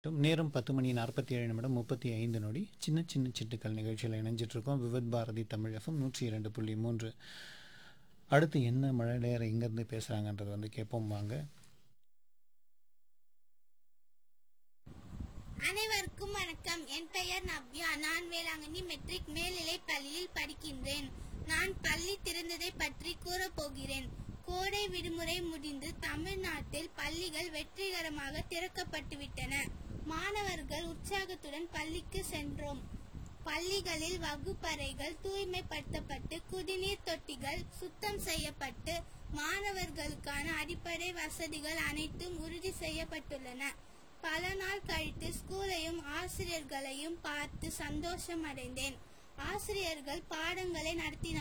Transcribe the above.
நேரம் பத்து மணி நாற்பத்தி ஏழு நிமிடம் முப்பத்தி ஐந்து நொடி சின்ன சின்ன சிட்டுக்கள் நிகழ்ச்சியில் இணைஞ்சிட்டு இருக்கோம் விவத் பாரதி தமிழ் எஃப்எம் நூற்றி இரண்டு புள்ளி மூன்று அடுத்து என்ன மழை நேரம் எங்கேருந்து பேசுகிறாங்கன்றது வந்து கேட்போம் வாங்க அனைவருக்கும் வணக்கம் என் பெயர் நவ்யா நான் வேளாங்கண்ணி மெட்ரிக் மேல்நிலைப் பள்ளியில் படிக்கின்றேன் நான் பள்ளி திறந்ததை பற்றி கூறப் போகிறேன் கோடை விடுமுறை முடிந்து தமிழ்நாட்டில் பள்ளிகள் வெற்றிகரமாக திறக்கப்பட்டுவிட்டன மாணவர்கள் உற்சாகத்துடன் பள்ளிக்கு சென்றோம் பள்ளிகளில் வகுப்பறைகள் தூய்மைப்படுத்தப்பட்டு குடிநீர் தொட்டிகள் சுத்தம் செய்யப்பட்டு மாணவர்களுக்கான அடிப்படை வசதிகள் அனைத்தும் உறுதி செய்யப்பட்டுள்ளன பல நாள் கழித்து ஸ்கூலையும் ஆசிரியர்களையும் பார்த்து சந்தோஷம் அடைந்தேன் ஆசிரியர்கள் பாடங்களை நடத்தினார்